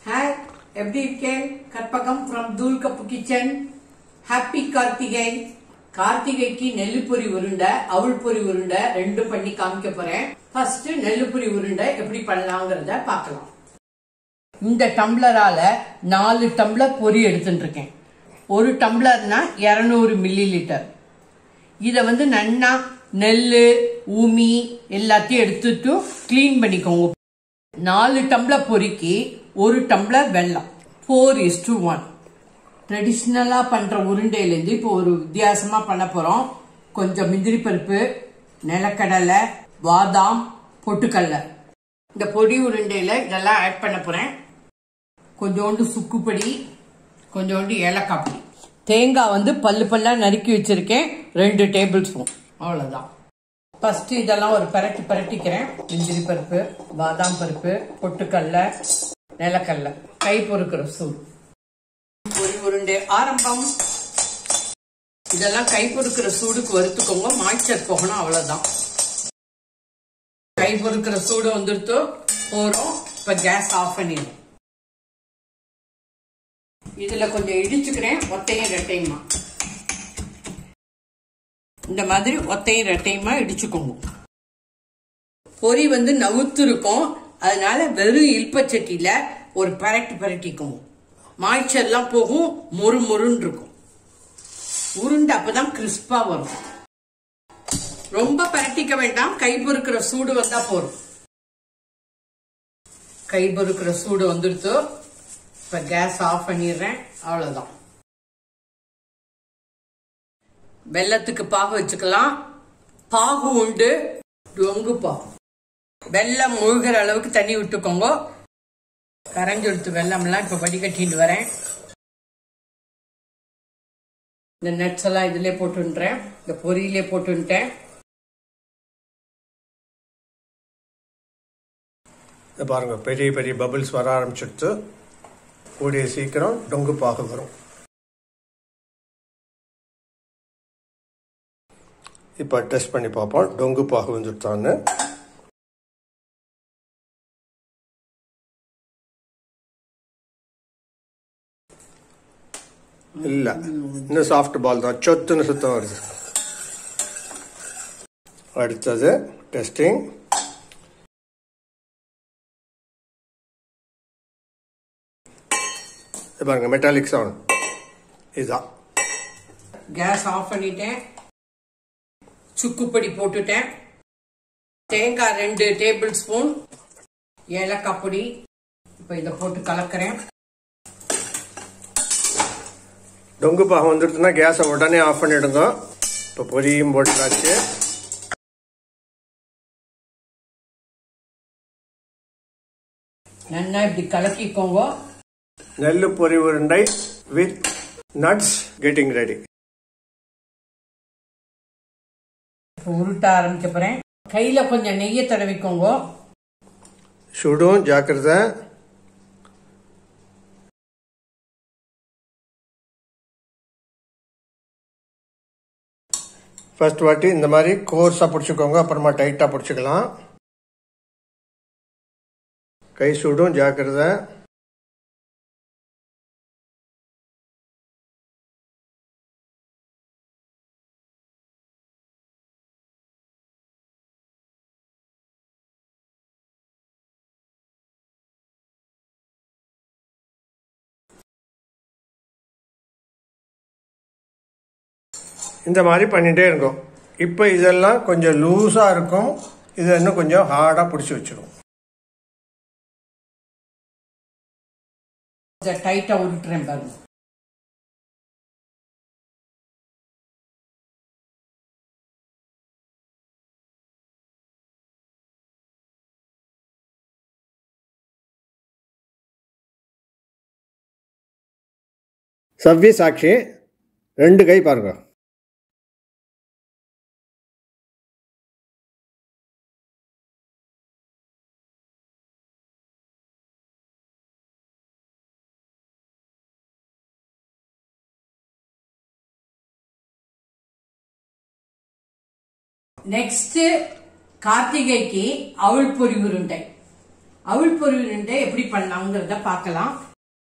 Hi எப்படி இருக்கேன் Karpagam from தூள் கப்பு கிச்சன் ஹாப்பி கார்த்திகை கார்த்திகைக்கு நெல்லுப்பொரி உருண்டை அவள் பொரி உருண்டை ரெண்டும் பண்ணி காமிக்க போறேன் ஃபர்ஸ்ட் நெல்லுப்பொரி உருண்டை எப்படி பண்ணலாங்கிறத பார்க்கலாம் இந்த டம்ளரால நாலு டம்ளர் பொரி எடுத்துட்டு இருக்கேன் ஒரு டம்ளர்னா 200 மில்லி லிட்டர் இதை வந்து நன்னா நெல் ஊமி எல்லாத்தையும் எடுத்துட்டு க்ளீன் பண்ணிக்கோங்க நாலு டம்ளர் பொரிக்கு ஒரு டம்ளர் வெல்லம் ஃபோர் இஸ் டு ஒன் ட்ரெடிஷ்னலாக பண்ணுற உருண்டையிலேருந்து இப்போ ஒரு வித்தியாசமாக பண்ண போகிறோம் கொஞ்சம் முந்திரி பருப்பு நிலக்கடலை பாதாம் பொட்டுக்கடலை இந்த பொடி உருண்டையில் இதெல்லாம் ஆட் பண்ண போகிறேன் கொஞ்சோண்டு சுக்குப்பொடி கொஞ்சோண்டு ஏலக்காய் பொடி தேங்காய் வந்து பல்லு பல்லா நறுக்கி வச்சிருக்கேன் ரெண்டு டேபிள் ஸ்பூன் அவ்வளோதான் ஃபர்ஸ்ட் இதெல்லாம் ஒரு பரட்டி பரட்டிக்கிறேன் முந்திரி பருப்பு பாதாம் பருப்பு பொட்டுக்கடலை நிலக்கடலை கை பொறுக்கிற சூடு ஒரு உருண்டை ஆரம்பம் இதெல்லாம் கை பொறுக்கிற சூடுக்கு வறுத்துக்கோங்க மாய்ச்சர் போகணும் அவ்வளவுதான் கை பொறுக்கிற சூடு வந்துடுத்து போறோம் இப்ப கேஸ் ஆஃப் பண்ணிடும் இதுல கொஞ்சம் இடிச்சுக்கிறேன் ஒத்தையும் ரெட்டையுமா இந்த மாதிரி ஒத்தையும் ரெட்டையுமா இடிச்சுக்கோங்க பொரி வந்து நவுத்து இருக்கும் அதனால வெறும் இல்பச்சட்டியில ஒரு பரட்டு பரட்டிக்கோங்க மாய்ச்சல்லாம் போகும் மொறு மொறுன்னு இருக்கும் உருண்டை அப்பதான் கிறிஸ்பா வரும் ரொம்ப பரட்டிக்க வேண்டாம் கை பொறுக்கிற சூடு வந்தா போதும் கை பொறுக்கிற சூடு வந்துடுத்து இப்ப கேஸ் ஆஃப் பண்ணிடுறேன் அவ்வளவுதான் வெள்ளத்துக்கு பாகு வச்சுக்கலாம் பாகு உண்டு டொங்கு பாகு வெள்ளம் முழுகிற அளவுக்கு தண்ணி விட்டுக்கோங்க கரைஞ்சு எடுத்து வெள்ளம்லாம் இப்ப வடிகட்டிட்டு வரேன் இந்த நட்ஸ் எல்லாம் இதுலயே போட்டுன்றேன் இந்த பொரியிலே போட்டுட்டேன் இதை பாருங்க பெரிய பெரிய பபிள்ஸ் வர ஆரம்பிச்சிடுச்சு கூடிய சீக்கிரம் டொங்கு பாகு வரும் இப்போ டெஸ்ட் பண்ணி பார்ப்போம் டொங்கு பாகு வந்துட்டான்னு இல்லை இன்னும் சாஃப்ட் பால் தான் சொத்துன்னு சுத்தம் வருது அடுத்தது டெஸ்டிங் இது பாருங்க மெட்டாலிக் சவுண்ட் இதுதான் கேஸ் ஆஃப் பண்ணிட்டேன் சுக்குப்பொடி போட்டுட்டேன் தேங்காய் ரெண்டு டேபிள் ஸ்பூன் ஏலக்காய் பொடி இப்போ இதை போட்டு கலக்கிறேன் டொங்கு பாகம் வந்துடுச்சுன்னா கேஸை உடனே ஆஃப் பண்ணிடுங்க இப்போ பொரியும் போட்டாச்சு நல்லா இப்படி கலக்கிக்கோங்க நெல் பொரி உருண்டை வித் நட்ஸ் கெட்டிங் ரெடி இப்போ உருட்ட ஆரம்பிக்க போறேன் கையில கொஞ்சம் நெய்யை தடவிக்கோங்க சுடும் ஜாக்கிரதை ஃபர்ஸ்ட் வாட்டி இந்த மாதிரி கோர்ஸாக பிடிச்சிக்கோங்க அப்புறமா டைட்டாக பிடிச்சிக்கலாம் கை சுடும் ஜாக்கிரதை இந்த மாதிரி பண்ணிட்டே இருக்கும் இப்போ இதெல்லாம் கொஞ்சம் லூஸாக இருக்கும் இது இன்னும் கொஞ்சம் ஹார்டாக பிடிச்சி வச்சிடும் கொஞ்சம் டைட்டா உருட்டுறேன் பாருங்க சவ்வி சாட்சி ரெண்டு கை பாருங்க நெக்ஸ்ட் கார்த்திகைக்கு அவள் பொரி உருண்டை அவள் பொரி உருண்டை எப்படி பண்ணலாங்கிறத பார்க்கலாம்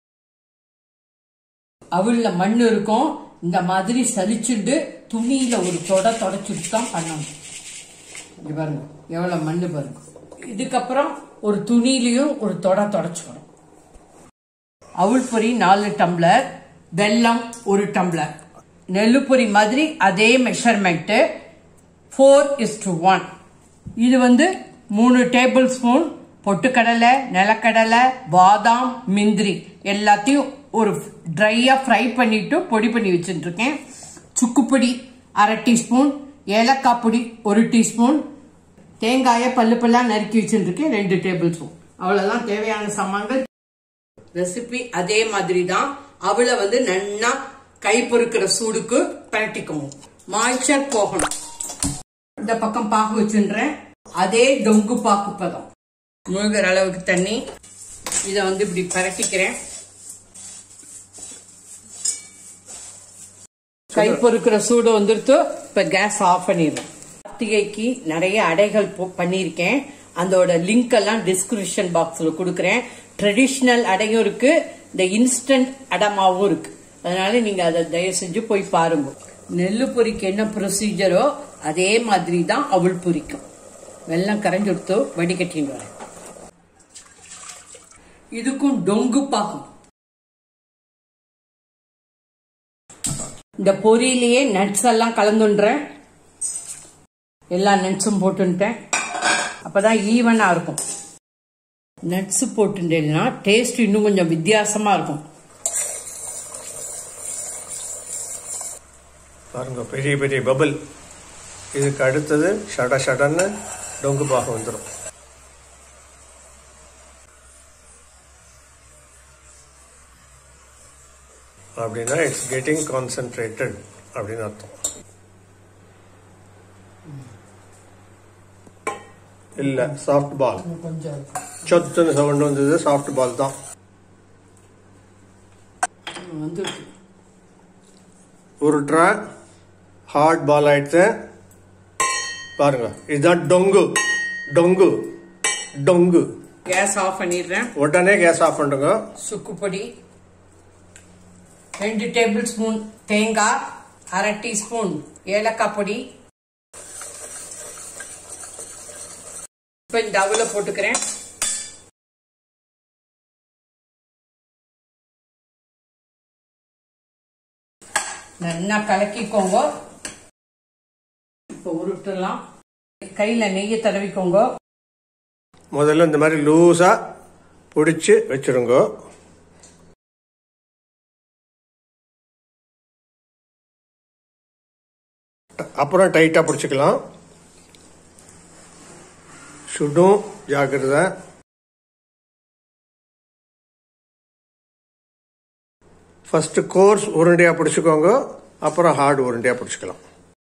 அவள்ல மண் இருக்கும் இந்த மாதிரி சலிச்சுண்டு துணியில ஒரு தொட தொடச்சுட்டு தான் பண்ணணும் இங்க பாருங்க எவ்வளவு மண்ணு பாருங்க இதுக்கப்புறம் ஒரு துணியிலையும் ஒரு தொட தொடச்சுக்கணும் அவள் பொரி நாலு டம்ளர் வெல்லம் ஒரு டம்ளர் நெல்லுப்பொரி மாதிரி அதே measurement four is to one இது வந்து மூணு டேபிள் ஸ்பூன் பொட்டுக்கடலை நிலக்கடலை பாதாம் மிந்திரி எல்லாத்தையும் ஒரு ட்ரையா ஃப்ரை பண்ணிட்டு பொடி பண்ணி வச்சுட்டு இருக்கேன் சுக்குப்பொடி அரை டீஸ்பூன் ஏலக்காய் பொடி ஒரு டீஸ்பூன் தேங்காயை பல்லு பல்லா நறுக்கி வச்சுட்டு இருக்கேன் ரெண்டு டேபிள் ஸ்பூன் அவ்வளவுதான் தேவையான சாமான்கள் ரெசிபி அதே மாதிரி தான் அவளை வந்து நன்னா கை பொறுக்கிற சூடுக்கு பரட்டிக்கணும் மாய்ச்சர் போகணும் இந்த பக்கம் பாகு வச்சுன்றேன் அதே டொங்கு பாக்கு பதம் முழுகிற அளவுக்கு தண்ணி இதை வந்து இப்படி பரட்டிக்கிறேன் கை பொறுக்கிற சூடு வந்துருத்து இப்ப கேஸ் ஆஃப் பண்ணிடுறேன் கார்த்திகைக்கு நிறைய அடைகள் போ- பண்ணியிருக்கேன் அதோட லிங்க் எல்லாம் டிஸ்கிரிப்ஷன் பாக்ஸ்ல கொடுக்குறேன் ட்ரெடிஷ்னல் அடையும் இருக்கு இந்த இன்ஸ்டன்ட் அடமாவும் இருக்கு அதனால நீங்க அதை தயவு செஞ்சு போய் பாருங்க நெல்லு பொரிக்கு என்ன ப்ரொசீஜரோ அதே மாதிரி தான் அவள் பொரிக்கும் வெள்ளம் கரைஞ்சு கொடுத்து வடிகட்டின்னு வரேன் இதுக்கும் டொங்கு பாக்கும் இந்த பொரியிலேயே நட்ஸ் எல்லாம் கலந்துன்றேன் எல்லா நட்ஸும் போட்டுட்டேன் அப்பதான் ஈவனா இருக்கும் நட்ஸ் போட்டுட்டேன்னா டேஸ்ட் இன்னும் கொஞ்சம் வித்தியாசமா இருக்கும் பாருங்க பெரிய பெரிய பபிள் இதுக்கு அடுத்தது ஷட ஷடன்னு டொங்கு பாகம் வந்துடும் அப்படின்னா இட்ஸ் கெட்டிங் கான்சென்ட்ரேட்டட் அப்படின்னு அர்த்தம் இல்ல சாஃப்ட் பால் இன்னும் கொஞ்சம் இருக்கும். சொத்துன்னு சவுண்ட் வந்தது சாஃப்ட் பால் தான் ம், வந்துருக்கு உருட்டுற ஹார்ட் பால் ஆயிடுச்சு பாருங்க இதுதான் டொங்கு டொங்கு டொங்கு கேஸ் ஆஃப் பண்ணிடுறேன் உடனே கேஸ் ஆஃப் பண்ணுங்க சுக்குப்பொடி ரெண்டு டேபிள் ஸ்பூன் தேங்காய் அரை டீஸ்பூன் ஏலக்காய் பொடி இப்ப இந்த அவல போட்டுக்கிறேன் நல்லா கலக்கிக்கோங்க இப்போ உருட்டலாம் கையில நெய்யை தடவிக்கோங்க முதல்ல இந்த மாதிரி லூஸா பிடிச்சி வச்சிருங்க அப்புறம் டைட்டா பிடிச்சிக்கலாம் சுடும் ஜாக்கிரதை ஃபர்ஸ்ட் கோர்ஸ் உருண்டையா பிடிச்சிக்கோங்க அப்புறம் ஹார்ட் உருண்டையா பிடிச்சிக்கலாம்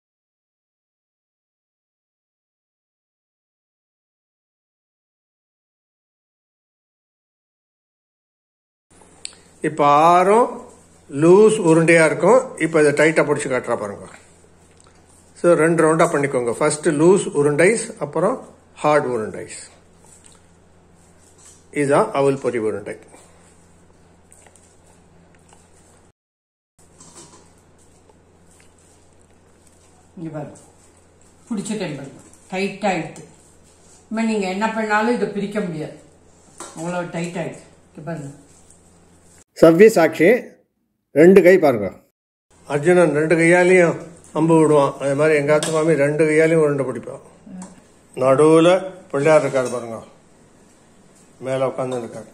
இப்போ ஆறும் லூஸ் உருண்டையா இருக்கும் இப்போ இதை டைட்டா பிடிச்சி காட்டுறா பாருங்க ஸோ ரெண்டு ரவுண்டா பண்ணிக்கோங்க ஃபர்ஸ்ட் லூஸ் உருண்டைஸ் அப்புறம் ஹார்ட் உருண்டைஸ் இதுதான் அவல் பொரி உருண்டை இங்க பாருங்க பிடிச்சிட்டேன் பாருங்க டைட் ஆயிடுது இனிமே நீங்க என்ன பண்ணாலும் இதை பிரிக்க முடியாது அவ்வளவு டைட் ஆயிடுது இங்க பாருங்க சவ்வி சாட்சி ரெண்டு கை பாருங்க அர்ஜுனன் ரெண்டு கையாலையும் அம்பு விடுவான் அதே மாதிரி எங்காத்து மாமி ரெண்டு கையாலையும் உருண்டை பிடிப்பான் நடுவில் பிள்ளையார் இருக்காரு பாருங்க மேலே உட்காந்து இருக்காரு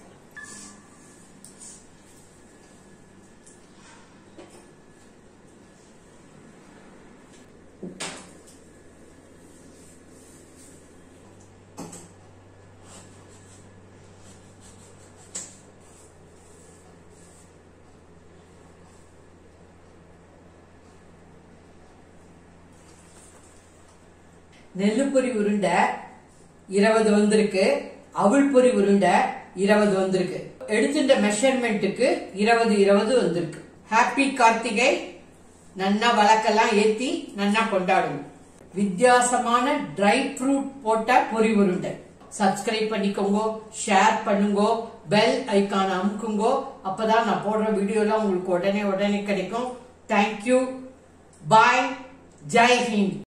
நெல்லுப்பொரி உருண்டை இருபது வந்திருக்கு அவள் பொரி உருண்டை இருபது வந்திருக்கு எடுத்துட்ட மெஷர்மெண்ட்டுக்கு இருபது இருபது வந்திருக்கு ஹாப்பி கார்த்திகை நன்னா வழக்கெல்லாம் ஏத்தி நன்னா கொண்டாடுவோம் வித்தியாசமான ட்ரை ஃப்ரூட் போட்ட பொரி உருண்டை சப்ஸ்கிரைப் பண்ணிக்கோங்க ஷேர் பண்ணுங்க பெல் ஐக்கான் அமுக்குங்க அப்பதான் நான் போடுற வீடியோலாம் உங்களுக்கு உடனே உடனே கிடைக்கும் தேங்க்யூ பாய் ஜெய் ஹிந்த்